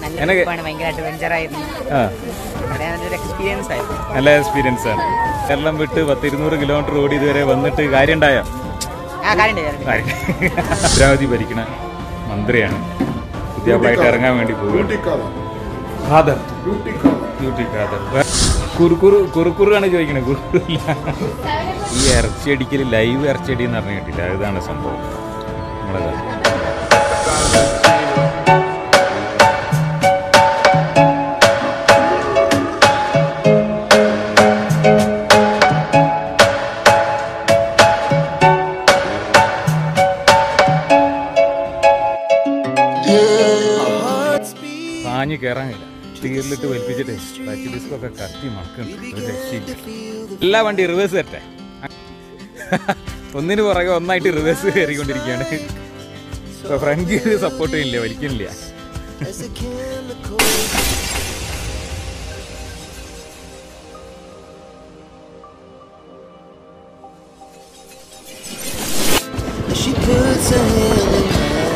നല്ല എനക്ക് ട്രിപ്പാണ് ഭയങ്കര അഡ്വഞ്ചർ ആയിരുന്നു ആ വളരെ നല്ലൊരു എക്സ്പീരിയൻസ് ആയിരുന്നു നല്ല എക്സ്പീരിയൻസ് ആണ് കേരളം വിട്ട് പത്തിരുന്നൂറ് കിലോമീറ്റർ ഓടി ഇതുവരെ വന്നിട്ട് കാര്യം ഉണ്ടായോ ആ കാര്യമുണ്ട് ഭദ്രാവതി ഭരിക്കണ മന്ത്രിയാണ് പുതിയതായിട്ട് ഇറങ്ങാൻ വേണ്ടി പോവുകയാണ് ഖാദർ ബ്യൂട്ടി ഖാദർ കുറുക്കുറു കുറുക്കുറാണ് ചോദിക്കണത് കുറുക്കുറില്ല ഈ ഇറച്ചിയടിക്കൽ ലൈവ് ഇറച്ചിയടി എന്ന് പറഞ്ഞു കേട്ടില്ല ഇതാണ് സംഭവം നമ്മളെ പാഞ്ഞ് കയറാനില്ല ടീറിലിട്ട് വലിപ്പിച്ചിട്ട് ബാക്കി ഡിസ്കൊക്കെ കത്തി മണക്കുന്നുണ്ട് ഒരു രക്ഷയില്ല എല്ലാ വണ്ടി റിവേഴ്സ് തരട്ടെ ഒന്നിന് പുറകെ ഒന്നായിട്ട് റിവേഴ്സ് കയറിക്കൊണ്ടിരിക്കുകയാണ് ഇപ്പൊ ഫ്രണ്ട് ഗിയർ സപ്പോർട്ട് ചെയ്യില്ല വലിക്കുന്നില്ല She puts her hand in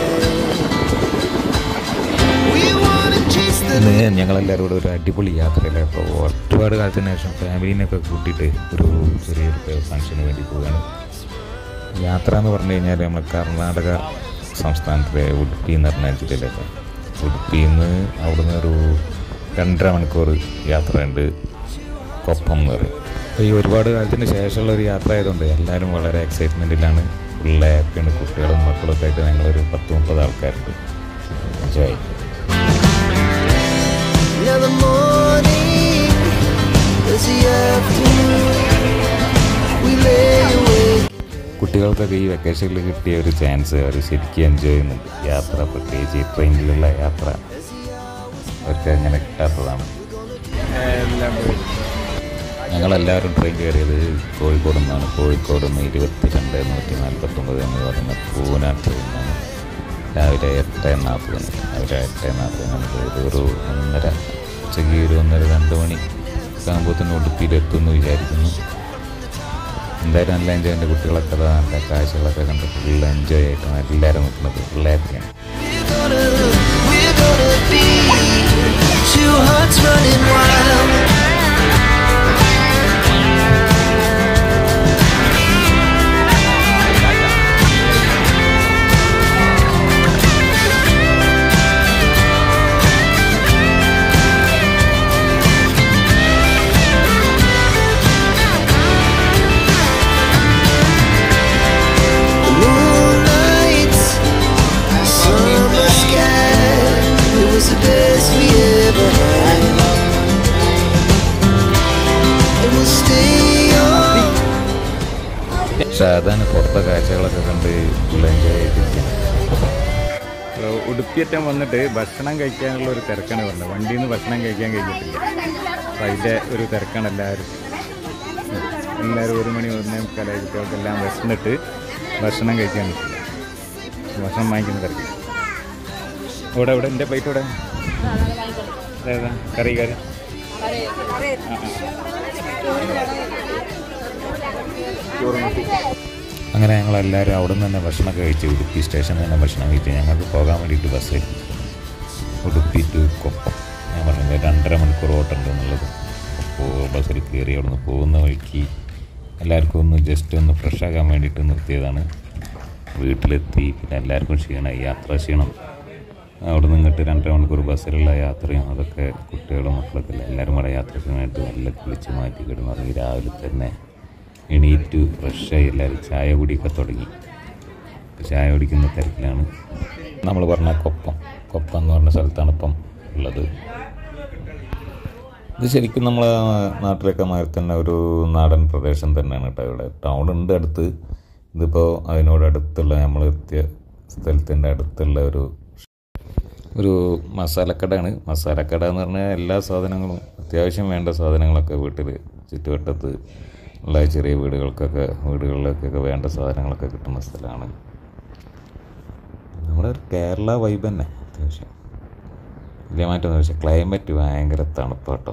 mine. We wanna chase the ഇന്ന് ഞങ്ങളെല്ലാവരും കൂടെ ഒരു അടിപൊളി യാത്രയിലാണ് ഇപ്പോൾ ഒരുപാട് കാലത്തിന് ശേഷം ഫാമിലീനെയൊക്കെ കൂട്ടിയിട്ട് ഒരു ചെറിയൊരു ഫംഗ്ഷന് വേണ്ടി പോവുകയാണ് യാത്ര എന്ന് പറഞ്ഞു കഴിഞ്ഞാൽ നമ്മൾ കർണാടക സംസ്ഥാനത്തിലെ ഉടുപ്പി എന്ന് പറഞ്ഞ ജില്ലയിലേക്ക് ഉടുപ്പിയിൽ നിന്ന് അവിടുന്ന് ഒരു രണ്ടര മണിക്കൂർ യാത്രയുണ്ട് കൊപ്പം എന്ന് പറയും അപ്പോൾ ഈ ഒരുപാട് കാലത്തിന് ശേഷമുള്ള ഒരു യാത്ര ആയതുകൊണ്ട് എല്ലാവരും വളരെ എക്സൈറ്റ്മെൻറ്റിലാണ് ഫുൾ ഹാപ്പിയാണ് കുട്ടികളും മക്കളൊക്കെ ആയിട്ട് ഞങ്ങളൊരു പത്ത് മുപ്പത് ആൾക്കാരുണ്ട് enjoy Now the morning is the afternoon. We lay awake. കുട്ടികൾക്കൊക്കെ ഈ വെക്കേഷനിൽ കിട്ടിയ ഒരു ചാൻസ് അവർ ശരിക്കും എൻജോയ് ചെയ്യുന്നുണ്ട് യാത്ര പ്രത്യേകിച്ച് ഈ ട്രെയിനിലുള്ള യാത്ര അവർക്ക് അങ്ങനെ കിട്ടാത്തതാണ് ഞങ്ങളെല്ലാവരും ട്രെയിൻ കയറിയത് കോഴിക്കോട് നിന്നാണ് കോഴിക്കോട് നിന്ന് ഇരുപത്തി രണ്ട് നൂറ്റി നാൽപ്പത്തൊമ്പത് എന്ന് പറയുന്ന പൂന ട്രെയിനാണ് രാവിലെ എട്ട് നാൽപ്പതിന് രാവിലെ എട്ട് നാൽപ്പതിനാണ് പോയത് ഒരു ഒന്നര ഉച്ചയ്ക്ക് ഒരു ഒന്നര രണ്ട് മണി ആകുമ്പോഴത്തേനും ഉടുപ്പിയിലെത്തുമെന്ന് വിചാരിക്കുന്നു എന്തായാലും നല്ല എൻജോയ് എൻ്റെ കുട്ടികളൊക്കെ അതാ നല്ല കാഴ്ചകളൊക്കെ കണ്ട് ഫുൾ എൻജോയ് ആയിട്ടാണ് എല്ലാവരും നിൽക്കുന്നത് പിള്ളേരൊക്കെയാണ് We're gonna, we're gonna be two hearts running wild. The moonlight, summer sky, it was the best we ever had. And we'll stay on. പക്ഷെ അതാണ് പുറത്തെ കാഴ്ചകളൊക്കെ കണ്ട് ഫുൾ എൻജോയ് ചെയ്തിരിക്കുന്നത് ഉടുപ്പിയറ്റം വന്നിട്ട് ഭക്ഷണം കഴിക്കാനുള്ള ഒരു തിരക്കാണ് പറഞ്ഞത് വണ്ടിയിൽ നിന്ന് ഭക്ഷണം കഴിക്കാൻ കഴിഞ്ഞിട്ടില്ല അപ്പം അതിൻ്റെ ഒരു തിരക്കാണ് എല്ലാവരും എല്ലാവരും ഒരു മണി ഒന്നേ മുക്കാലായി കുട്ടികൾക്കെല്ലാം വിശന്നിട്ട് ഭക്ഷണം കഴിക്കാൻ പറ്റില്ല ഭക്ഷണം വാങ്ങിക്കുന്ന തിരക്ക് ഇവിടെ ഇവിടെ എൻ്റെ പ്ലേറ്റ് ഇവിടെ ഏതാ കറി കറി ആ ആ അങ്ങനെ ഞങ്ങൾ എല്ലാവരും അവിടെ നിന്ന് തന്നെ ഭക്ഷണമൊക്കെ കഴിച്ച് ഉടുപ്പി സ്റ്റേഷനിൽ തന്നെ ഭക്ഷണം കഴിച്ച് ഞങ്ങൾക്ക് പോകാൻ വേണ്ടിയിട്ട് ബസ് കിട്ടി ഉടുപ്പി ടു കൊപ്പം ഞാൻ പറഞ്ഞത് രണ്ടര മണിക്കൂർ ഓട്ടമുണ്ട് എന്നുള്ളത് അപ്പോൾ ബസ്സിൽ കയറി അവിടെ നിന്ന് പോകുന്ന വഴിക്ക് എല്ലാവർക്കും ഒന്ന് ജസ്റ്റ് ഒന്ന് ഫ്രഷ് ആകാൻ വേണ്ടിയിട്ട് നിർത്തിയതാണ് വീട്ടിലെത്തി പിന്നെ എല്ലാവർക്കും ക്ഷീണമായി യാത്ര ക്ഷീണം അവിടെ നിന്ന് ഇങ്ങോട്ട് രണ്ടര മണിക്കൂർ ബസ്സിലുള്ള യാത്രയും അതൊക്കെ കുട്ടികളും മക്കളൊക്കെ അല്ലേ എല്ലാവരും കൂടെ യാത്രയ്ക്ക് വേണ്ടി നല്ല കുളിച്ച് മാറ്റി കിടന്നുറങ്ങി രാവിലെ തന്നെ എണീറ്റു ഫ്രഷായി എല്ലാവരും ചായ കുടിയൊക്കെ തുടങ്ങി ചായ കുടിക്കുന്ന തിരക്കിലാണ് നമ്മൾ പറഞ്ഞ കൊപ്പം കൊപ്പം എന്ന് പറഞ്ഞ സ്ഥലത്താണ് ഇപ്പം ഉള്ളത് ഇത് ശരിക്കും നമ്മളെ നാട്ടിലൊക്കെ മാതിരി തന്നെ ഒരു നാടൻ പ്രദേശം തന്നെയാണ് കേട്ടോ ഇവിടെ ടൗൺ ഉണ്ട് അടുത്ത് ഇതിപ്പോൾ അതിനോട് അടുത്തുള്ള നമ്മൾ എത്തിയ സ്ഥലത്തിൻ്റെ അടുത്തുള്ള ഒരു ഒരു മസാലക്കടയാണ് മസാലക്കട എന്ന് പറഞ്ഞാൽ എല്ലാ സാധനങ്ങളും അത്യാവശ്യം വേണ്ട സാധനങ്ങളൊക്കെ വീട്ടിൽ ചുറ്റുവട്ടത്ത് ഉള്ള ചെറിയ വീടുകൾക്കൊക്കെ വീടുകളിലേക്കൊക്കെ വേണ്ട സാധനങ്ങളൊക്കെ കിട്ടുന്ന സ്ഥലമാണ് നമ്മുടെ ഒരു കേരള വൈബ് തന്നെ അത്യാവശ്യം വലിയ മാറ്റം പക്ഷേ ക്ലൈമറ്റ് ഭയങ്കര തണുപ്പാട്ടോ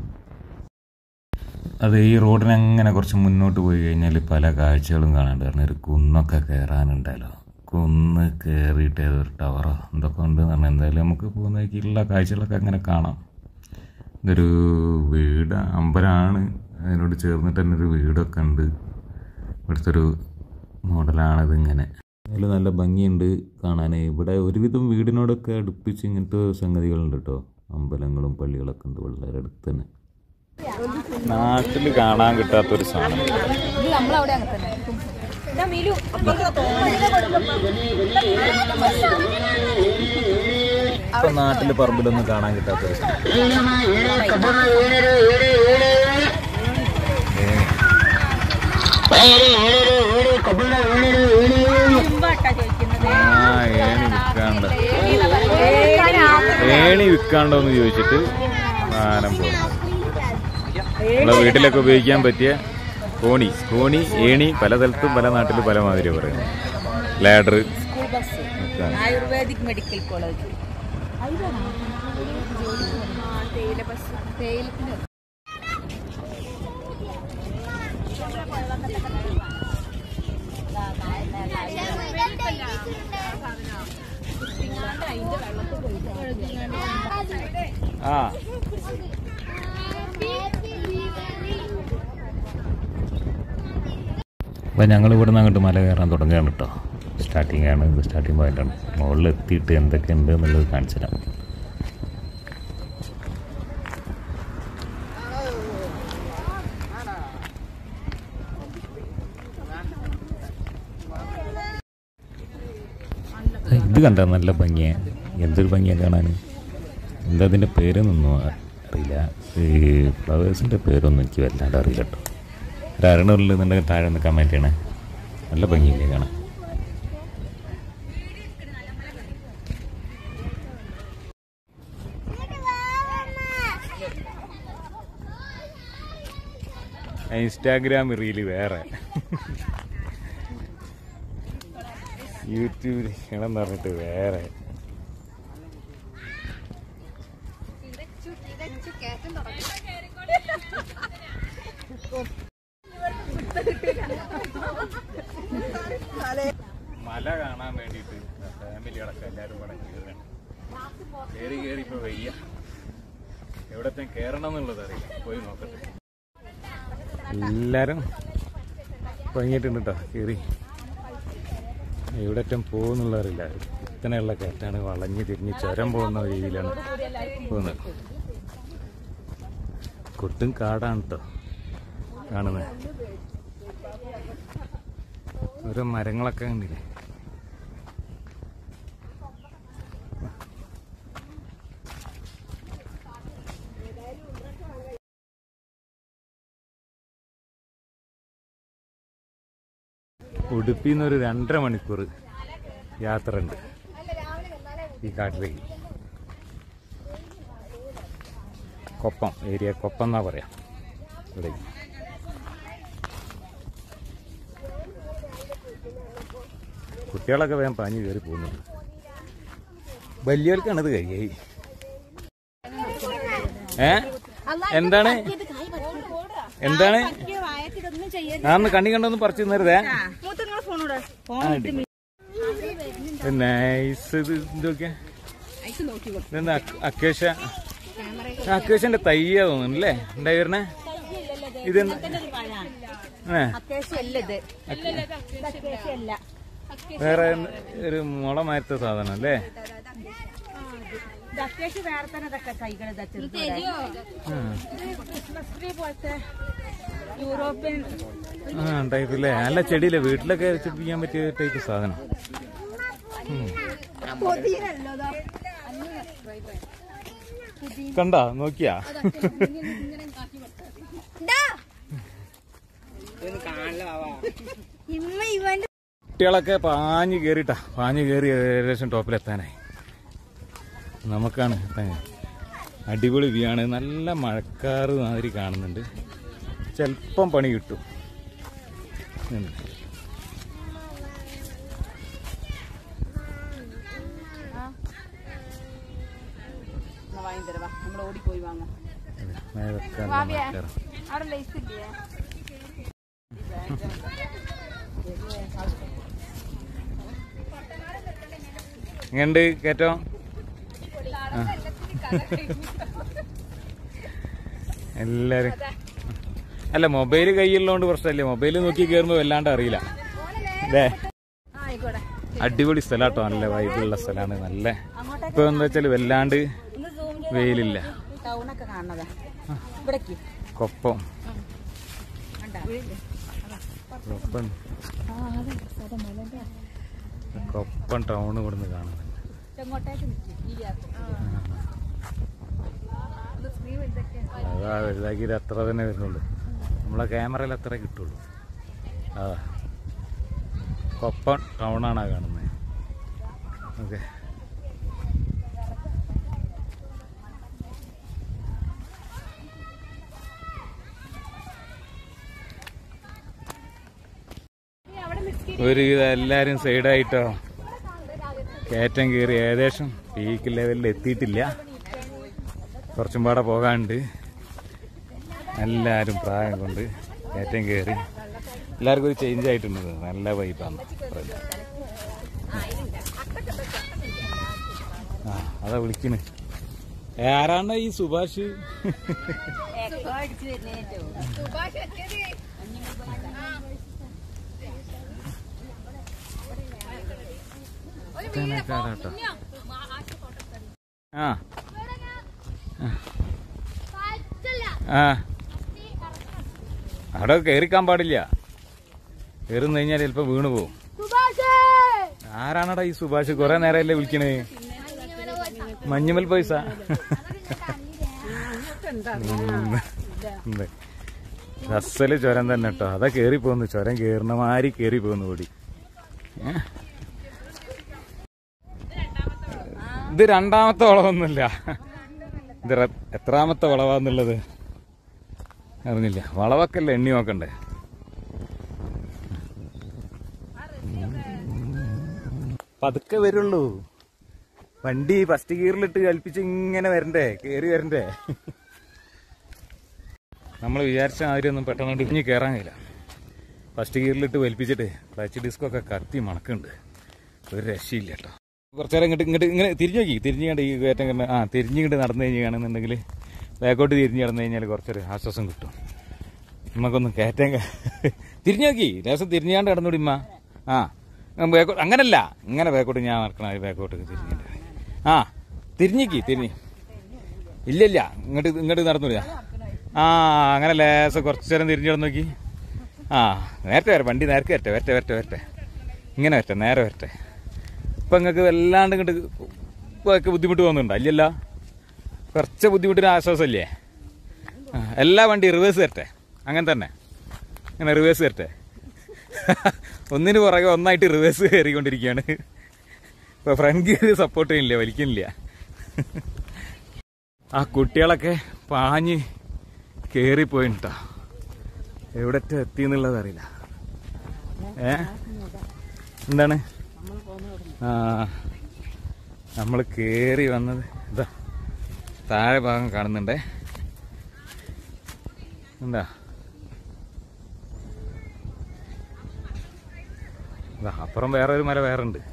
അത് ഈ റോഡിന് അങ്ങനെ കുറച്ച് മുന്നോട്ട് പോയി കഴിഞ്ഞാൽ പല കാഴ്ചകളും കാണാണ്ട് കാരണം ഒരു കുന്നൊക്കെ കയറാനുണ്ടല്ലോ കുന്ന് കയറിയിട്ട് ഏതൊരു ടവറോ എന്തൊക്കെ ഉണ്ടെന്ന് പറഞ്ഞാൽ എന്തായാലും നമുക്ക് പോകുന്ന വഴിക്കുള്ള കാഴ്ചകളൊക്കെ അങ്ങനെ കാണാം ഇതൊരു വീട് അമ്പലമാണ് അതിനോട് ചേർന്നിട്ട് തന്നെ ഒരു വീടൊക്കെ ഉണ്ട് ഇവിടുത്തെ ഒരു മോഡലാണിത് ഇങ്ങനെ അതിൽ നല്ല ഭംഗിയുണ്ട് കാണാൻ ഇവിടെ ഒരുവിധം വീടിനോടൊക്കെ അടുപ്പിച്ച് ഇങ്ങനത്തെ സംഗതികളുണ്ട് കേട്ടോ അമ്പലങ്ങളും പള്ളികളൊക്കെ ഉണ്ട് വളരെ അടുത്ത് തന്നെ നാട്ടിൽ കാണാൻ കിട്ടാത്തൊരു സാധനം ഇത് നമ്മളവിടെ അങ്ങനെ തന്നെ ഇതാ മീലു ഇപ്പൊ നാട്ടില് പറമ്പിലൊന്നും കാണാൻ കിട്ടാത്തൊരു സാധനം ആ ഏണി വിൽക്കാണ്ട് ഏണി വിൽക്കാണ്ടോന്ന് ചോദിച്ചിട്ട് സാധനം പോകുന്നു നമ്മളെ വീട്ടിലൊക്കെ ഉപയോഗിക്കാൻ പറ്റിയ കോണി കോണി ഏണി പല സ്ഥലത്തും പല നാട്ടിലും പല മാതിരി പറയുന്നു ലാഡർ school bus ayurvedic medical college തേയില ബസ് തേയിലത്തിന് ആ അപ്പം ഞങ്ങൾ ഇവിടെ നിന്ന് അങ്ങോട്ട് മല കയറാൻ തുടങ്ങുകയാണ് കേട്ടോ സ്റ്റാർട്ടിംഗ് ആണ് ഇത് സ്റ്റാർട്ടിംഗ് പോയിന്റാണ് മുകളിൽ എത്തിയിട്ട് എന്തൊക്കെ ഉണ്ട് എന്നുള്ളത് കാണിച്ചു തരാം ഇത് കണ്ട നല്ല ഭംഗിയാ എന്തൊരു ഭംഗിയാ കാണാൻ എന്താ അതിൻ്റെ പേരൊന്നും അറിയില്ല ഈ ഫ്ലവേഴ്സിൻ്റെ പേരൊന്നും എനിക്ക് വല്ലാണ്ട് അറിയില്ല കേട്ടോ ഒരറിണുള്ളിൽ താഴെ ഒന്ന് കമൻറ്റ് ചെയ്യണേ നല്ല ഭംഗിയില്ലേ കാണാൻ ഇൻസ്റ്റാഗ്രാം റീല് വേറെ യൂട്യൂബിൽ ചെയ്യണം പറഞ്ഞിട്ട് വേറെ മല കാണാൻ വേണ്ടിയിട്ട് ഫാമിലി അടക്കം എല്ലാവരും കൂടെ കയറുകയാണ് കയറി കയറി ഇപ്പോൾ വയ്യ എവിടത്തെ കയറണം എന്നുള്ളത് അറിയില്ല പോയി നോക്കട്ടെ എല്ലാരും ഭംഗിയിട്ടുണ്ട് കേട്ടോ കയറി എവിടറ്റം പോകുന്നുള്ള അറിയില്ല ഇത്തനെയുള്ള കയറ്റാണ് വളഞ്ഞ് തിരിഞ്ഞ് ചുരം പോകുന്ന രീതിയിലാണ് പോകുന്നത് കൊട്ടും കാടാണ് കേട്ടോ കാണുന്നത് ഓരോ മരങ്ങളൊക്കെ കണ്ടില്ലേ ഉടുപ്പിൽ നിന്ന് ഒരു രണ്ടര മണിക്കൂർ യാത്ര ഉണ്ട് ഈ കാട്ടിലേക്ക് കൊപ്പം ഏരിയ കൊപ്പം എന്നാ പറയാം ഇവിടെ കുട്ടികളൊക്കെ വേഗം പാഞ്ഞു കയറി പോകുന്നുണ്ട് വലിയവർക്കാണത് കഴിയായി ഏ എന്താണ് എന്താണ് ഞാൻ ഒന്ന് കണ്ണി കണ്ടൊന്ന് പറിച്ചു തന്നരുതേ നൈസ് ഇത് ഇതൊക്കെ ഇതെന്താ അക്കേഷ അക്കേഷന്റെ തയ്യാ തോന്നുന്നു അല്ലേ ഉണ്ടായി വരണേ ഇതെന്താ ഏ അത്യാവശ്യമല്ലത് അത്യാവശ്യമല്ല വേറെ ഒരു മുള മാറ്റ സാധനം അല്ലേ അത്യാവശ്യം വേറെ തന്നെ ഇതൊക്കെ കൈകൾ ആ. ക്രിസ്മസ് ട്രീ പോലത്തെ യൂറോപ്യൻ ആ ടൈപ്പില്ലേ നല്ല ചെടിയില്ലേ വീട്ടിലൊക്കെ വെച്ചിപ്പിക്കാൻ പറ്റിയ ടൈപ്പ് സാധനം ഉം. കണ്ടാ നോക്കിയാ കുട്ടികളൊക്കെ പാഞ്ഞു കയറിട്ടാ പാഞ്ഞു കയറി ഏകദേശം ടോപ്പിലെത്താനായി നമുക്കാണ് എത്താൻ. അടിപൊളി വ്യൂ ആണ് നല്ല മഴക്കാറ് മാതിരി കാണുന്നുണ്ട് ചിലപ്പം പണി കിട്ടും ഉം. വാങ്ങി തരവാ നമ്മൾ ഓടിപ്പോയി വാങ്ങാം മേലൊക്കെ നല്ല മഴക്കാറ്. അവിടെ ലൈസ് ഇല്ലേ എങ്ങനെയുണ്ട് കയറ്റം ആ. എല്ലാരും അല്ല മൊബൈൽ കയ്യിലുള്ളതുകൊണ്ട് പ്രശ്നമില്ല മൊബൈൽ നോക്കി കയറുമ്പോൾ വല്ലാണ്ട് അറിയില്ല അല്ലേ ആയിക്കോട്ടെ അടിപൊളി സ്ഥലാട്ടോ നല്ല വൈബുള്ള സ്ഥലമാണ് നല്ല ഇപ്പൊ എന്താ വെച്ചാൽ വല്ലാണ്ട് ഒന്ന് സൂം വെയിലില്ല ടൗണൊക്കെ കാണുന്നതാ ഇവിടേക്ക് കൊപ്പം കണ്ടാ കൊപ്പം കൊപ്പം ടൗൺ ഇവിടുന്ന് കാണുന്നുണ്ട് ഇങ്ങോട്ടേക്ക് നിൽക്കും ഈ ഗ്യാപ്പ് അതാ വലുതാക്കിയത് അത്ര തന്നെ വരുന്നുള്ളൂ നമ്മളെ ക്യാമറയിൽ അത്ര കിട്ടുള്ളൂ അതാ കൊപ്പം ടൗണാണ് ആ കാണുന്നത് ഓക്കെ ഒരുവിധം എല്ലാരും സൈഡായിട്ടോ കയറ്റം കയറി ഏകദേശം പീക്ക് ലെവലിൽ എത്തിയിട്ടില്ല കുറച്ചും പാടെ പോകാനുണ്ട് എല്ലാവരും പ്രായം കൊണ്ട് കയറ്റം കയറി എല്ലാവർക്കും ഒരു ചേഞ്ച് ആയിട്ടുണ്ട് നല്ല വൈബാണ് ആ അതാ വിളിക്കണ് ഏ, ആരാണ് ഈ സുഭാഷ് എക്കോ അടിച്ച് വരുന്നേറ്റോ കേട്ടോ ആ ആ അവിടെ കയറിക്കാൻ പാടില്ല കയറുന്നു കഴിഞ്ഞാൽ ചിലപ്പോ വീണ് പോവും ആരാണടാ ഈ സുഭാഷ് കൊറേ നേരമല്ലേ വിളിക്കണേ മഞ്ഞുമൽ പൈസ അസല് ചുരം തന്നെ കേട്ടോ അതാ കേറി പോന്നു ചുരം കേറുന്ന മാതിരി കേറി പോന്നു ഓടി ഏ? ഇത് രണ്ടാമത്തെ വളവൊന്നുമില്ല ഇത് റെ- എത്രാമത്തെ വളവാന്നുള്ളത് അറിഞ്ഞില്ല വളവൊക്കെ അല്ലേ എണ്ണി നോക്കണ്ടേ പതുക്കെ വരുള്ളൂ വണ്ടി ഫസ്റ്റ് ഗിയറിലിട്ട് കൽപ്പിച്ച് ഇങ്ങനെ വരണ്ടേ കേറി വരണ്ടേ നമ്മൾ വിചാരിച്ച മാതിരി ഒന്നും പെട്ടെന്ന് ഇഞ്ഞ് കയറാൻ കഴിയില്ല ഫസ്റ്റ് ഗിയറിലിട്ട് വലിപ്പിച്ചിട്ട് ക്ലച്ച് ഡിസ്കൊക്കെ കത്തി മണക്കുന്നുണ്ട് ഒരു രക്ഷയില്ല കേട്ടോ കുറച്ചു നേരം ഇങ്ങോട്ട് ഇങ്ങോട്ട് ഇങ്ങനെ തിരിഞ്ഞു നോക്കി തിരിഞ്ഞു കണ്ട് ഈ കയറ്റം കണ്ട് ആ തിരിഞ്ഞിങ്ങോട്ട് നടന്നു കഴിഞ്ഞാണെന്നുണ്ടെങ്കിൽ ബാക്കോട്ട് തിരിഞ്ഞ് നടന്നു കഴിഞ്ഞാൽ കുറച്ചൊരു ആശ്വാസം കിട്ടും നമുക്കൊന്ന് കയറ്റം ക- തിരിഞ്ഞു നോക്കി ലേശം തിരിഞ്ഞാണ്ട് കിടന്നൂടി ഉമ്മ ആ ബാക്കോട്ട് അങ്ങനല്ല ഇങ്ങനെ ബാക്കോട്ട് ഞാൻ നടക്കണം ബാക്കോട്ട് തിരിഞ്ഞിട്ട് ആ തിരിഞ്ഞിക്കി തിരിഞ്ഞ് ഇല്ലില്ല ഇങ്ങോട്ട് ഇങ്ങോട്ട് നടന്നൂല ആ അങ്ങനെ ലേശം കുറച്ച് നേരം തിരിഞ്ഞു കിടന്നു നോക്കി ആ നേരത്തെ വരെ വണ്ടി നേരത്തെ വരട്ടെ വരട്ടെ വരട്ടെ വരട്ടെ ഇങ്ങനെ വരട്ടെ നേരെ വരട്ടെ ഇപ്പം നിങ്ങൾക്ക് വല്ലാണ്ട് ഇങ്ങോട്ട് ഒക്കെ ബുദ്ധിമുട്ട് തോന്നുന്നുണ്ടോ ഇല്ലല്ലോ കുറച്ച് ബുദ്ധിമുട്ടിന് ആശ്വാസമല്ലേ ആ, എല്ലാ വണ്ടി റിവേഴ്സ് തരട്ടെ അങ്ങനെ തന്നെ അങ്ങനെ റിവേഴ്സ് തരട്ടെ ഒന്നിന് പുറകെ ഒന്നായിട്ട് റിവേഴ്സ് കയറിക്കൊണ്ടിരിക്കുകയാണ് ഇപ്പൊ ഫ്രണ്ട് ഗിയർ സപ്പോർട്ട് ചെയ്യുന്നില്ല വലിക്കുന്നില്ല ആ കുട്ടികളൊക്കെ പാഞ്ഞ് കയറിപ്പോയിട്ടാ എവിടെ എത്തി എന്നുള്ളത് അറിയില്ല ഏ എന്താണ് ആ നമ്മൾ കേറി വന്നത് ഇതാ താഴെ ഭാഗം കാണുന്നുണ്ടേ എന്താ ഇതാ അപ്പുറം വേറെ ഒരു മല വേറെ ഉണ്ട്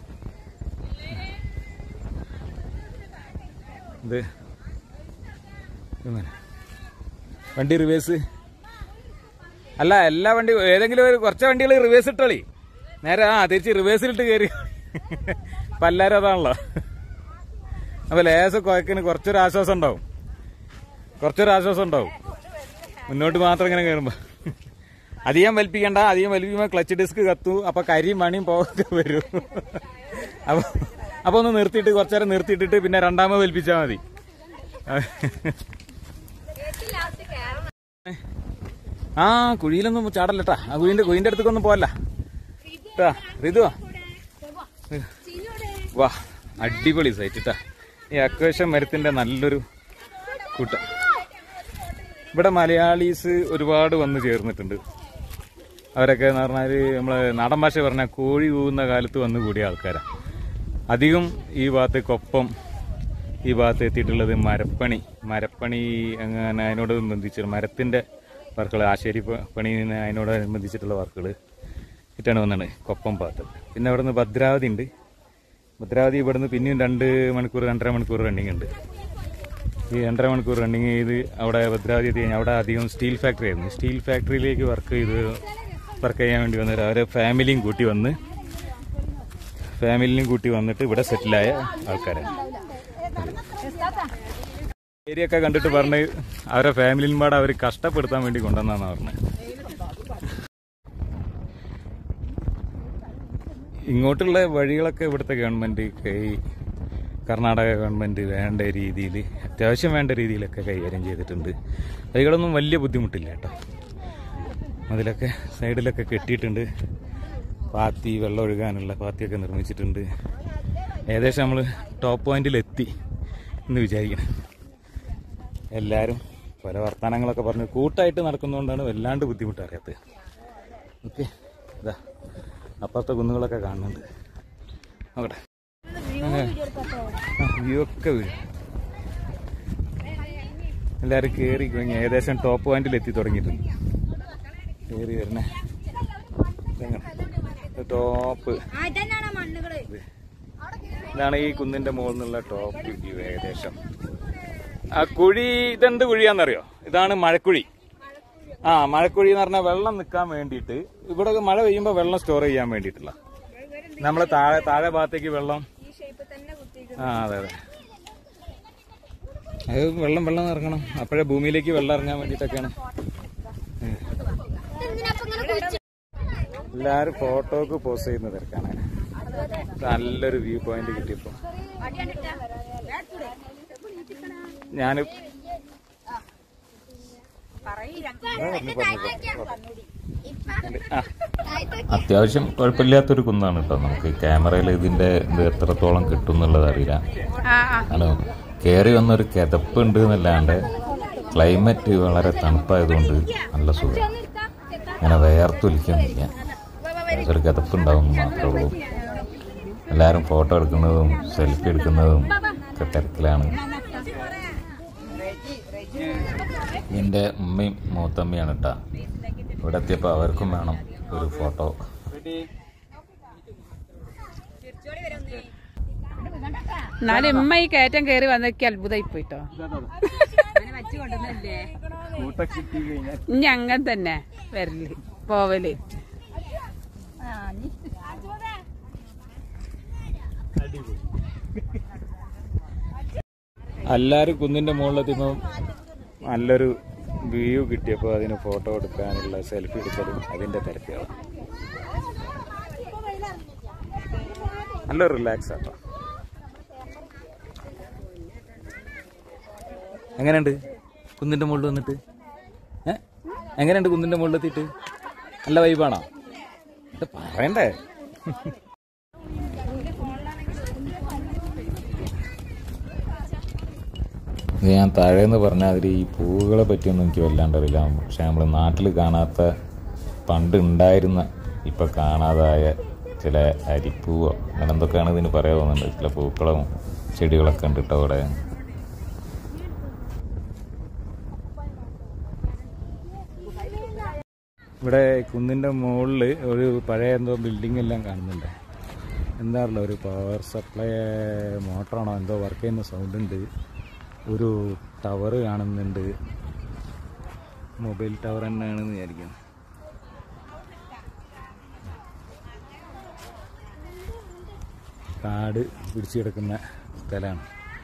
ഇത് ഇങ്ങനെ വണ്ടി റിവേഴ്സ് അല്ല എല്ലാ വണ്ടി ഏതെങ്കിലും ഒരു കുറച്ച് വണ്ടികൾ റിവേഴ്സ് ഇട്ടോളി നേരെ ആ തിരിച്ച് റിവേഴ്സിലിട്ട് കയറി ഇപ്പം എല്ലാവരും അതാണല്ലോ അപ്പൊ ലേശ കുഴക്കിന് കുറച്ചൊരു ആശ്വാസം ഉണ്ടാവും കുറച്ചൊരു ആശ്വാസം ഉണ്ടാവും മുന്നോട്ട് മാത്രം ഇങ്ങനെ കയറുമ്പോ അധികം വലിപ്പിക്കണ്ട അധികം വലിപ്പിക്കുമ്പോൾ ക്ലച്ച് ഡിസ്ക് കത്തു അപ്പൊ കരിയും മണിയും പോകൊക്കെ വരും അപ്പൊ അപ്പൊ ഒന്ന് നിർത്തിയിട്ട് കുറച്ചേരം നിർത്തിയിട്ടിട്ട് പിന്നെ രണ്ടാമത് വലിപ്പിച്ചാൽ മതി ആ കുഴിയിലൊന്നും ചാടല്ലട്ടാ ആ കുഴിന്റെ കുഴിന്റെ അടുത്തേക്കൊന്നും പോവല്ല ട്ടാ റിതുവാ വാ അടിപൊളി സൈറ്റ് ട്ടാ ഈ അക്വേഷൻ മരത്തിന്റെ നല്ലൊരു കൂട്ടം ഇവിടെ മലയാളീസ് ഒരുപാട് വന്ന് ചേർന്നിട്ടുണ്ട് അവരൊക്കെ എന്ന് പറഞ്ഞാൽ നമ്മള് നാടൻ ഭാഷ പറഞ്ഞാൽ കോഴി കൂവുന്ന കാലത്ത് വന്ന് കൂടിയ ആൾക്കാരാ അധികം ഈ ഭാഗത്ത് കൊപ്പം ഈ ഭാഗത്ത് എത്തിയിട്ടുള്ളത് മരപ്പണി മരപ്പണി അങ്ങനെ അതിനോട് ബന്ധിച്ച് മരത്തിന്റെ വർക്കുകൾ ആശേരി പ- പണി അതിനോടനുബന്ധിച്ചിട്ടുള്ള വർക്കുകൾ ഇട്ടാണ് വന്നത് കൊപ്പം ഭാഗത്ത് പിന്നെ അവിടെ നിന്ന് ഭദ്രാവതി ഉണ്ട് ഭദ്രാവതി ഇവിടുന്ന് പിന്നെയും രണ്ട് മണിക്കൂർ രണ്ടര മണിക്കൂർ റണ്ണിങ് ഉണ്ട് ഈ രണ്ടര മണിക്കൂർ റണ്ണിങ് ചെയ്ത് അവിടെ ഭദ്രാവതി എത്തി കഴിഞ്ഞാൽ അവിടെ അധികം സ്റ്റീൽ ഫാക്ടറി ആയിരുന്നു സ്റ്റീൽ ഫാക്ടറിയിലേക്ക് വർക്ക് ചെയ്ത് വർക്ക് ചെയ്യാൻ വേണ്ടി വന്നവർ അവരെ ഫാമിലിയും കൂട്ടി വന്ന് ഫാമിലിയും കൂട്ടി വന്നിട്ട് ഇവിടെ സെറ്റിലായ ആൾക്കാരാണ് ഏരിയ ഒക്കെ കണ്ടിട്ട് പറഞ്ഞ് അവരെ ഫാമിലിയും പാടെ അവർ കഷ്ടപ്പെടുത്താൻ വേണ്ടി കൊണ്ടുവന്നാന്ന് പറഞ്ഞത് ഇങ്ങോട്ടുള്ള വഴികളൊക്കെ ഇവിടുത്തെ ഗവൺമെന്റ് ഈ കർണാടക ഗവൺമെന്റ് വേണ്ട രീതിയിൽ അത്യാവശ്യം വേണ്ട രീതിയിലൊക്കെ കൈകാര്യം ചെയ്തിട്ടുണ്ട് വഴികളൊന്നും വലിയ ബുദ്ധിമുട്ടില്ല കേട്ടോ അതിലൊക്കെ സൈഡിലൊക്കെ കെട്ടിയിട്ടുണ്ട് പാത്തി വെള്ളം ഒഴുകാനുള്ള പാത്തിയൊക്കെ നിർമ്മിച്ചിട്ടുണ്ട് ഏകദേശം നമ്മൾ ടോപ്പ് പോയിന്റിലെത്തി എന്ന് വിചാരിക്കണം എല്ലാവരും പല വർത്തമാനങ്ങളൊക്കെ പറഞ്ഞ് കൂട്ടായിട്ട് നടക്കുന്നതുകൊണ്ടാണ് വല്ലാണ്ട് ബുദ്ധിമുട്ട് അറിയാത്തത് ഓക്കെ ഇതാ അപ്പുറത്തെ കുന്നുകളൊക്കെ കാണുന്നുണ്ട് നോക്കട്ടെ വ്യൂ ഒക്കെ വീഴും എല്ലാവരും കയറി കഴിഞ്ഞ് ഏകദേശം ടോപ്പ് പോയിന്റിൽ എത്തി തുടങ്ങിയിട്ടുണ്ട് കയറി വരണേ ടോപ്പ് ഇതാണ് ഈ കുന്നിന്റെ മുകളിൽ നിന്നുള്ള ടോപ്പ് വ്യൂ ഏകദേശം ആ കുഴി ഇതെന്ത് കുഴിയാന്നറിയോ ഇതാണ് മഴക്കുഴി ആ മഴക്കുഴി എന്ന് പറഞ്ഞാൽ വെള്ളം നിൽക്കാൻ വേണ്ടിയിട്ട് ഇവിടെ മഴ പെയ്യുമ്പോൾ വെള്ളം സ്റ്റോർ ചെയ്യാൻ വേണ്ടിയിട്ടുള്ള നമ്മളെ താഴെ താഴെ ഭാഗത്തേക്ക് വെള്ളം ആ അതെ അതെ അത് വെള്ളം വെള്ളം ഇറങ്ങണം അപ്പോഴേ ഭൂമിയിലേക്ക് വെള്ളം ഇറങ്ങാൻ വേണ്ടിയിട്ടൊക്കെയാണ് ഉം. എല്ലാരും ഫോട്ടോക്ക് പോസ്റ്റ് ചെയ്യുന്ന തിരക്കാണ് നല്ലൊരു വ്യൂ പോയിന്റ് കിട്ടിയപ്പോ ഞാന് അത്യാവശ്യം കുഴപ്പമില്ലാത്തൊരു കുന്നാണ് കേട്ടോ നമുക്ക് ക്യാമറയിൽ ഇതിന്റെ ഇത് എത്രത്തോളം കിട്ടും എന്നുള്ളത് അറിയില്ല ആണ് കയറി വന്നൊരു കിതപ്പുണ്ട് എന്നല്ലാണ്ട് ക്ലൈമറ്റ് വളരെ തണുപ്പായതുകൊണ്ട് നല്ല സുഖം അങ്ങനെ വേർത്തൊലിക്കൊന്നുമില്ല ഒരു കിതപ്പുണ്ടാവും എന്ന് മാത്രമേ ഉള്ളൂ എല്ലാവരും ഫോട്ടോ എടുക്കുന്നതും സെൽഫി എടുക്കുന്നതും ഒക്കെ തിരക്കിലാണ് നിന്റെ ഉമ്മയും മൂത്തമ്മയാണ് കേട്ടാ ഇവിടെ എത്തിയപ്പോൾ അവർക്കും വേണം ഒരു ഫോട്ടോ എന്നാലും ഉമ്മ ഈ കയറ്റം കയറി വന്നേക്ക് അത്ഭുതമായി പോയിട്ടോ ഇനി അങ്ങനെ തന്നെ വരല് പോവല് എല്ലാവരും കുന്നിന്റെ മുകളിലെത്തിയപ്പോൾ നല്ലൊരു വ്യൂ കിട്ടിയപ്പോൾ അതിന് ഫോട്ടോ എടുക്കാനുള്ള സെൽഫി എടുക്കലും അതിന്റെ തിരക്കുകളാണ് നല്ല റിലാക്സ് ആട്ടോ എങ്ങനെയുണ്ട് കുന്നിന്റെ മുകളിൽ വന്നിട്ട് ഏ എങ്ങനെയുണ്ട് കുന്നിന്റെ മുകളിലെത്തിയിട്ട് നല്ല വൈബാണോ ഇത് പറയണ്ടേ ഇത് ഞാൻ താഴേന്ന് പറഞ്ഞാൽ അതിൽ ഈ പൂവുകളെ പറ്റിയൊന്നും എനിക്ക് വല്ലാണ്ട് അറിയില്ല പക്ഷെ നമ്മൾ നാട്ടിൽ കാണാത്ത പണ്ട് ഉണ്ടായിരുന്ന ഇപ്പം കാണാതായ ചില അരിപ്പൂവോ അങ്ങനെ എന്തൊക്കെയാണ് ഇതിന് പറയാൻ തോന്നുന്നുണ്ട് ചില പൂക്കളും ചെടികളൊക്കെ ഉണ്ട് കേട്ടോ അവിടെ ഇവിടെ കുന്നിൻ്റെ മുകളിൽ ഒരു പഴയ എന്തോ ബിൽഡിംഗ് എല്ലാം കാണുന്നുണ്ട് എന്താണല്ലോ ഒരു പവർ സപ്ലൈ മോട്ടറാണോ എന്തോ വർക്ക് ചെയ്യുന്ന സൗണ്ട് ഉണ്ട് ഒരു ടവർ കാണുന്നുണ്ട് മൊബൈൽ ടവർ തന്നെയാണെന്ന് വിചാരിക്കുന്നു കാട് പിടിച്ചു കിടക്കുന്ന സ്ഥലമാണ്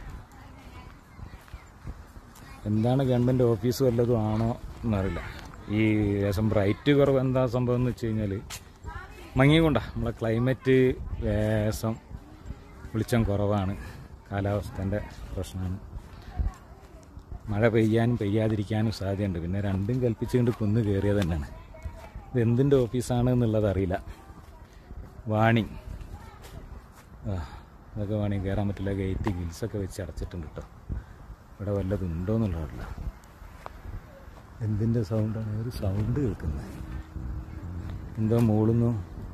എന്താണ് ഗവൺമെൻറ് ഓഫീസ് വല്ലതും ആണോ എന്നറിയില്ല ഈ ലേശം ബ്രൈറ്റ് കുറവ് എന്താ സംഭവം എന്ന് വെച്ച് കഴിഞ്ഞാൽ മങ്ങിക്കൊണ്ടാ നമ്മളെ ക്ലൈമറ്റ് ലേശം വെളിച്ചം കുറവാണ് കാലാവസ്ഥൻ്റെ പ്രശ്നമാണ് മഴ പെയ്യാനും പെയ്യാതിരിക്കാനും സാധ്യതയുണ്ട് പിന്നെ രണ്ടും കൽപ്പിച്ചുകൊണ്ട് കുന്ന് കയറിയത് തന്നെയാണ് ഇത് എന്തിൻ്റെ ഓഫീസാണ് എന്നുള്ളത് അറിയില്ല വാണിംഗ് ആ അതൊക്കെ വേണമെങ്കിൽ കയറാൻ പറ്റില്ല ഗേറ്റ് ഗിൽസൊക്കെ വെച്ച് അടച്ചിട്ടുണ്ട് കേട്ടോ ഇവിടെ വല്ലതും ഉണ്ടോ എന്നുള്ളതല്ല എന്തിൻ്റെ സൗണ്ടാണ് ഒരു സൗണ്ട് കേൾക്കുന്നത് എന്തോ മൂളുന്നു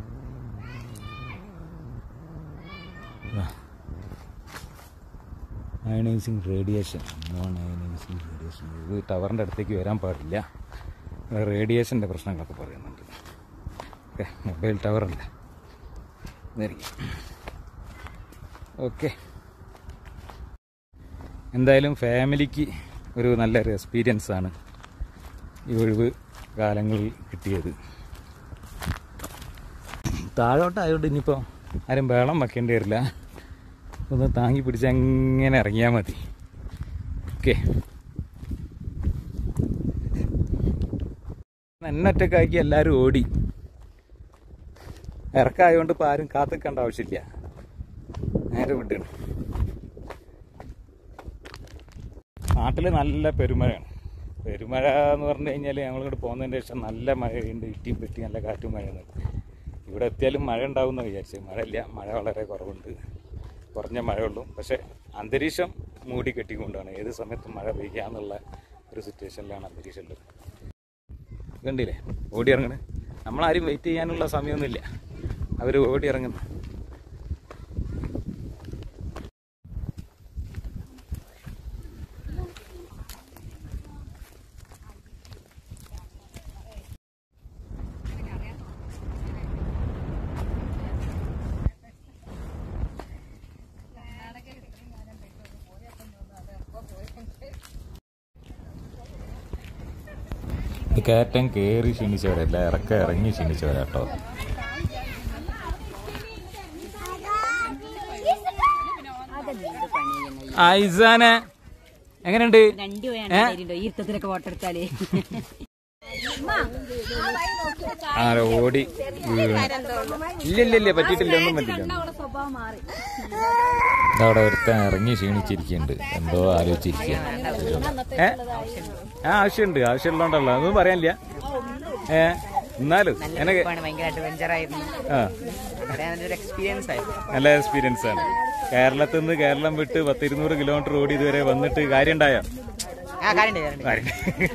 ionising radiation non ionising radiation ഇത് ടവറിൻ്റെ അടുത്തേക്ക് വരാൻ പാടില്ല റേഡിയേഷൻ്റെ പ്രശ്നങ്ങളൊക്കെ പറയുന്നുണ്ട് ഓക്കെ മൊബൈൽ ടവറല്ല ഇതായിരിക്കും ഓക്കെ എന്തായാലും ഫാമിലിക്ക് ഒരു നല്ലൊരു എക്സ്പീരിയൻസ് ആണ് ഈ ഒഴിവ് കാലങ്ങളിൽ കിട്ടിയത് താഴോട്ടായതുകൊണ്ട് ഇനിയിപ്പോൾ ആരും വെള്ളം വെക്കേണ്ടി വരില്ല ഒന്ന് താങ്ങി പിടിച്ച് അങ്ങനെ ഇറങ്ങിയാൽ മതി ഓക്കെ എന്നൊറ്റക്കാക്കി എല്ലാവരും ഓടി ഇറക്കമായതുകൊണ്ട് ഇപ്പോൾ ആരും കാത്തിക്കേണ്ട ആവശ്യമില്ല നേരെ വിട്ടാണ് നാട്ടിൽ നല്ല പെരുമഴയാണ് പെരുമഴ എന്ന് പറഞ്ഞു കഴിഞ്ഞാൽ ഞങ്ങളിങ്ങോട്ട് പോകുന്നതിന് ശേഷം നല്ല മഴയുണ്ട് ഇട്ടിയും പെട്ടി നല്ല കാറ്റും മഴയാണ് ഇവിടെ എത്തിയാലും മഴ ഉണ്ടാവും എന്ന് വിചാരിച്ചു മഴയില്ല മഴ വളരെ കുറവുണ്ട് കുറഞ്ഞ മഴയുള്ളൂ പക്ഷേ അന്തരീക്ഷം മൂടി കെട്ടിക്കൊണ്ടാണ് ഏത് സമയത്തും മഴ പെയ്യാന്നുള്ള ഒരു സിറ്റുവേഷനിലാണ് അന്തരീക്ഷം ഉള്ളത് കണ്ടില്ലേ ഓടി ഇറങ്ങണേ നമ്മളാരും വെയിറ്റ് ചെയ്യാനുള്ള സമയമൊന്നുമില്ല അവർ ഓടി ഇറങ്ങുന്നു ഇത് കയറ്റം കയറി ക്ഷീണിച്ചവരല്ല ഇറക്കം ഇറങ്ങി ക്ഷീണിച്ചവരാട്ടോ ഐസാനെ എങ്ങനെയുണ്ട് രണ്ടു ഏ? ഈർത്തത്തിലൊക്കെ വോട്ടെടുത്താലേ ആരോ ഓടി വീണു. ഇല്ല ഇല്ല ഇല്ല പറ്റിയിട്ടില്ല ഒന്നും പറ്റില്ല സ്വഭാവം മാറി ഇതവിടെ ഒരുത്തൻ ഇറങ്ങി ക്ഷീണിച്ചിരിക്കുന്നുണ്ട് എന്തോ ആലോചിച്ചിരിക്കുകയാണ് ഏ ആ ആവശ്യമുണ്ട് ആവശ്യമുള്ളതുകൊണ്ടല്ലോ അതൊന്നും പറയാനില്ല ഏ എന്നാലും നല്ല എനക്ക് ട്രിപ്പാണ് ഭയങ്കര അഡ്വഞ്ചർ ആയിരുന്നു ആ പറയാൻ നല്ലൊരു എക്സ്പീരിയൻസ് ആയിരുന്നു നല്ല എക്സ്പീരിയൻസ് ആണ് കേരളത്തിൽ നിന്ന് കേരളം വിട്ട് പത്തിരുന്നൂറ് കിലോമീറ്റർ ഓടി ഇതുവരെ വന്നിട്ട് കാര്യം ഉണ്ടായോ ആ കാര്യണ്ട് കാര്യണ്ട്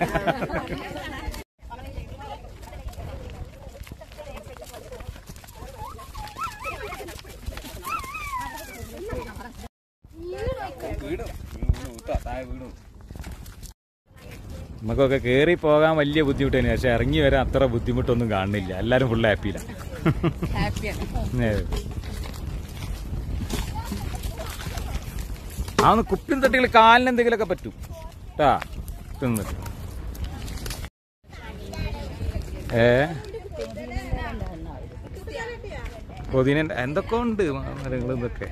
നമുക്കൊക്കെ കയറി പോകാൻ വലിയ ബുദ്ധിമുട്ട് തന്നെ പക്ഷെ ഇറങ്ങി വരാൻ അത്ര ബുദ്ധിമുട്ടൊന്നും കാണുന്നില്ല എല്ലാരും ഫുൾ ഹാപ്പിയിലാണ് ആ ഒന്ന് കുപ്പിൻ തട്ടികൾ കാലിന് എന്തെങ്കിലുമൊക്കെ പറ്റും കേട്ടാ തിന്നിട്ട് ഏ പൊതിന എന്തൊക്കെ ഉണ്ട് മരങ്ങൾ ഇതൊക്കെ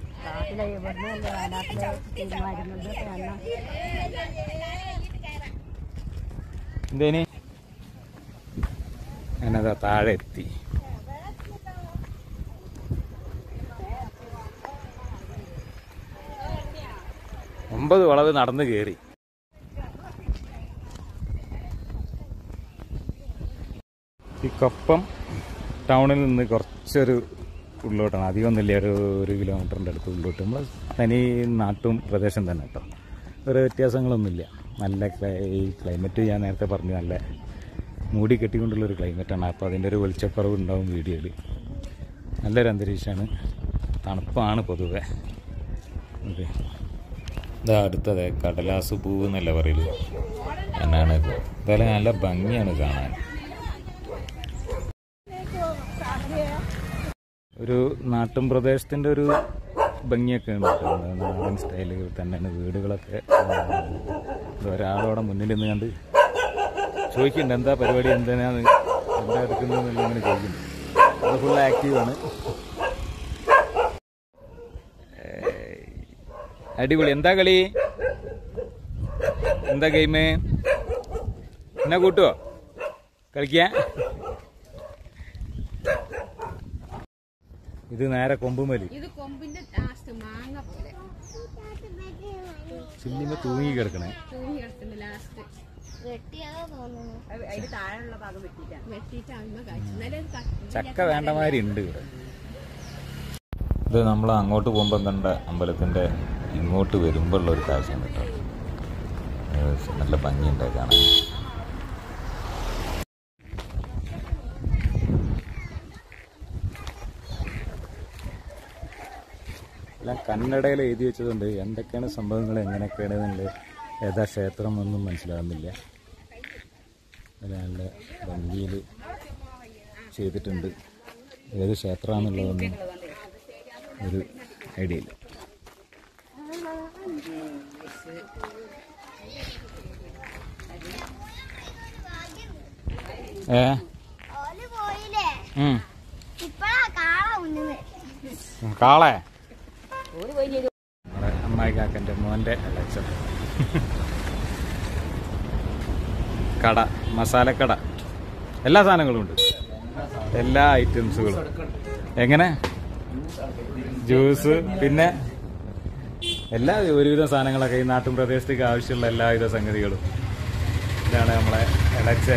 എന്തേനി ഞാനതാ താഴെ എത്തി ഒമ്പത് വളവ് നടന്നു കയറി ഈ കൊപ്പം ടൗണിൽ നിന്ന് കുറച്ചൊരു ഉള്ളോട്ടാണ് അധികമൊന്നുമില്ല ഒരു ഒരു കിലോമീറ്ററിൻ്റെ അടുത്ത് ഉള്ളോട്ട് നമ്മൾ തനി നാട്ടും പ്രദേശം തന്നെ കേട്ടോ ഒരു വ്യത്യാസങ്ങളൊന്നുമില്ല നല്ല ക്ലൈ ഈ ക്ലൈമറ്റ് ഞാൻ നേരത്തെ പറഞ്ഞു നല്ല മൂടി കെട്ടിക്കൊണ്ടുള്ളൊരു ക്ലൈമറ്റാണ് അപ്പോൾ അതിൻ്റെ ഒരു വെളിച്ചക്കുറവ് ഉണ്ടാവും വീഡിയോയിൽ നല്ലൊരു അന്തരീക്ഷമാണ് തണുപ്പാണ് പൊതുവെ ഓക്കെ ഇതാ അടുത്തത് കടലാസ് പൂവ് എന്നല്ല പറയല് എന്നാണ് എന്തായാലും നല്ല ഭംഗിയാണ് കാണാൻ ഒരു നാട്ടും പ്രദേശത്തിൻ്റെ ഒരു ഭംഗിയൊക്കെ ഉണ്ട് കേട്ടോ. എന്താ നാടൻ സ്റ്റൈല് തന്നെയാണ് വീടുകളൊക്കെ ഇത് ഒരാളോടെ മുന്നിൽ നിന്ന് കണ്ട് ചോദിക്കുന്നുണ്ട് എന്താ പരിപാടി എന്തിനാണ് എന്താ എടുക്കുന്നതെന്നുള്ള ഇങ്ങനെ ചോദിക്കുന്നു അത് ഫുൾ ആക്റ്റീവാണ് അടിപൊളി എന്താ കളി എന്താ ഗെയിം എന്നാ കൂട്ടുവോ കളിക്കാൻ ഇത് നേരെ കൊമ്പുമലി ഇത് കൊമ്പിന്റെ ലാസ്റ്റ് മാങ്ങ പോലെ ചില്ലിമ തൂങ്ങി കിടക്കണേ തൂങ്ങി കിടക്കുന്ന ലാസ്റ്റ് അതിന്റെ താഴെയുള്ള ഭാഗം വെട്ടിയിട്ടാണ് വെട്ടിയിട്ട് അമ്മ കാച്ചു എന്നാലും അത് ക- ചക്ക വേണ്ട മാതിരി ഉണ്ട് ഇവിടെ ഇത് നമ്മൾ അങ്ങോട്ട് പോകുമ്പോൾ കണ്ട അമ്പലത്തിൻ്റെ ഇങ്ങോട്ട് വരുമ്പോൾ ഉള്ള ഒരു കാഴ്ചയാണ് കേട്ടോ ഏഹ് നല്ല ഭംഗിയുണ്ട് കാണാൻ എല്ലാം കന്നഡയിൽ എഴുതി വെച്ചതുകൊണ്ട് എന്തൊക്കെയാണ് സംഭവങ്ങൾ എങ്ങനെയൊക്കെയാണ് എന്നുള്ളത് ഏതാ ക്ഷേത്രം ഒന്നും മനസ്സിലാകുന്നില്ല അത് നല്ല ഭംഗിയിൽ ചെയ്തിട്ടുണ്ട് ഏത് ക്ഷേത്രമാണെന്നുള്ളതൊന്നും ഒരു ഐഡിയ ഇല്ല ഏ ഓല് പോയില്ലേ ഉം. ഇപ്പഴാ കാള ഉണ്ണുന്നത് കാളെ നമ്മുടെ അമ്മായി കാക്കൻ്റെ മോൻ്റെ ഇലക്ഷൻ കട മസാലക്കട എല്ലാ സാധനങ്ങളും ഉണ്ട് എല്ലാ ഐറ്റംസുകളും എങ്ങനെ ജ്യൂസ് പിന്നെ എല്ലാ ഒരുവിധം സാധനങ്ങളൊക്കെ ഈ നാട്ടും പ്രദേശത്തേക്ക് ആവശ്യമുള്ള എല്ലാവിധ സംഗതികളും ഇതാണ് നമ്മളെ ഇളച്ചൻ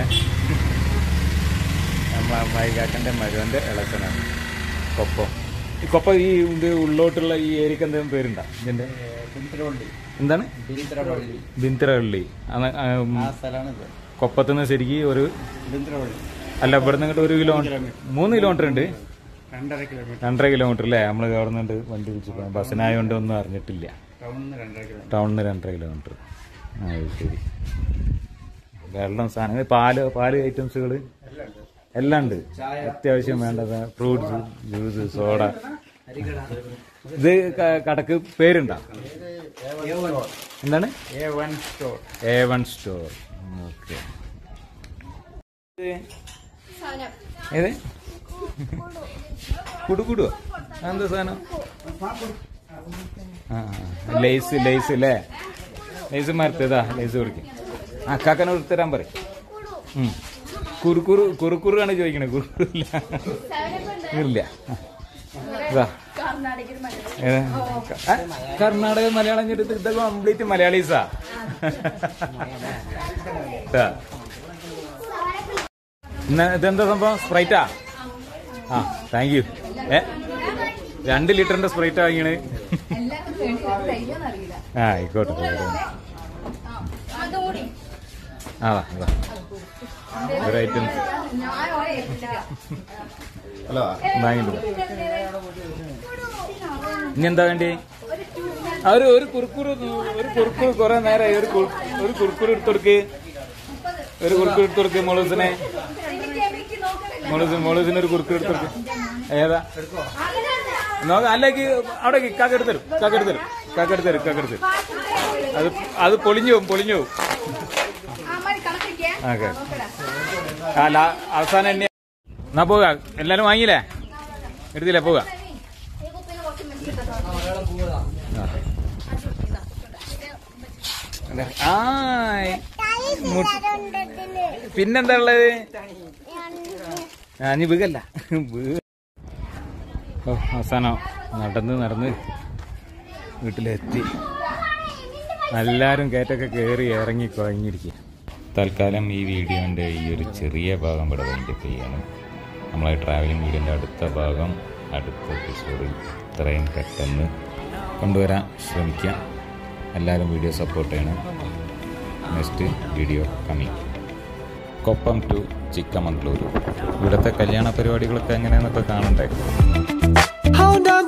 നമ്മളെ അമ്മായി കാക്കൻ്റെ മരുവൻ്റെ ഇളച്ചനാണ് കൊപ്പം ഈ കൊപ്പം ഈ ഇത് ഉള്ളോട്ടുള്ള ഈ ഏരിയക്ക് എന്തെങ്കിലും പേരുണ്ടോ ഇതിന്റെ എന്താണ് ബിന്തിരവള്ളി അന്ന് ആ, ഉം, കൊപ്പത്തുനിന്ന് ശരിക്ക് ഒരു അല്ല ഇവിടെ നിന്ന് ഒരു കിലോമീറ്റർ മൂന്ന് കിലോമീറ്റർ ഉണ്ട് രണ്ടര കിലോമീറ്റർ അല്ലേ നമ്മൾ ഗവൺമെന്റ് വണ്ടി വിളിച്ചു ബസ്സിനായോണ്ട് ഒന്നും അറിഞ്ഞിട്ടില്ല ടൗണിൽ നിന്ന് രണ്ടര കിലോമീറ്റർ ആ അത് ശരി വെള്ളം സാധനങ്ങൾ പാല് പാല് ഐറ്റംസുകൾ എല്ലാം ഉണ്ട് അത്യാവശ്യം വേണ്ടത് ഫ്രൂട്ട്സ് ജ്യൂസ് സോഡ ഇത് ക- കടക്ക് പേരുണ്ടോ എന്താണ് A one store A one store okay ഏത് കുടുകുടുവോ എന്താ സാധനം ആ ആ. ലേസ് ലേസ് അല്ലേ ലേസ് മരത്തതാ ലേസ് കൊടുക്കും ആ കാക്കനെ കൊടുത്തരാൻ പറയും ഉം. കുറുക്കുറു കുറുക്കുറു ആണ് ചോദിക്കണേ കുറുക്കുറു ഇല്ല ഇല്ല ആ. ഇതാ ഏ, ആ, കർണാടക മലയാളം ചെടുത്ത് ഇതൊക്കെ കംപ്ലീറ്റ് മലയാളീസാ ഇതാ. ഇന്ന് ഇതെന്താ സംഭവം സ്പ്രൈറ്റാ ആ താങ്ക് യു ഏ രണ്ട് ലിറ്ററിന്റെ സ്പ്രൈറ്റ് വാങ്ങിയാണ് ആ ആയിക്കോട്ടെ ആയിക്കോട്ടെ. ആ വാ, വാ. ഒരു ഐറ്റംസ് വാങ്ങിട്ട് ഇനി എന്താ വേണ്ടി ആ, ഒരു ഒരു കുറുക്കുറ് ഒരു കുറുക്കുറ് കുറെ നേരമായി ഒരു കുറു- ഒരു കുറുക്കുറ് എടുത്തു കൊടുക്ക് ഒരു കുറുക്കുറ് എടുത്തു കൊടുക്ക് മോളൂസിനെ മോളൂസിന് മോളൂസിന് ഒരു കുറുക്കുറ് എടുത്തു കൊടുക്ക് ഏതാ നോക്ക അല്ലെങ്കിൽ അവിടെ കാക്ക എടുത്തരും കാക്ക എടുത്തരും കാക്ക എടുത്തരും കാക്ക എടുത്തരും അത് അത് പൊളിഞ്ഞു പോകും പൊളിഞ്ഞു പോകും ഓക്കെ ആ ലാ- അവസാനം എണ്ണ എന്നാ പോക എല്ലാരും വാങ്ങിയില്ലേ എടുത്തില്ലേ പോക ആയ് പിന്നെന്താ ഉള്ളത് ഞാൻ വീകല്ല ഓ അവസാനം നടന്ന് നടന്ന് വീട്ടിലെത്തി എല്ലാവരും കയറ്റൊക്കെ കയറി ഇറങ്ങി കുഴങ്ങിയിരിക്കുക തൽക്കാലം ഈ വീഡിയോൻ്റെ ഈ ഒരു ചെറിയ ഭാഗം ഇവിടെ വൈൻഡപ്പ് ചെയ്യാണ് നമ്മളെ ട്രാവലിംഗ് വീഡിയോൻ്റെ അടുത്ത ഭാഗം അടുത്ത എപ്പിസോഡിൽ ഇത്രയും പെട്ടെന്ന് കൊണ്ടുവരാൻ ശ്രമിക്കാം എല്ലാവരും വീഡിയോ സപ്പോർട്ട് ചെയ്യണം നെക്സ്റ്റ് വീഡിയോ കമ്മിങ് കൊപ്പം ടു ചിക്കമംഗ്ലൂർ ഇവിടുത്തെ കല്യാണ പരിപാടികളൊക്കെ എങ്ങനെയാണെന്നൊക്കെ കാണണ്ടേ Hold on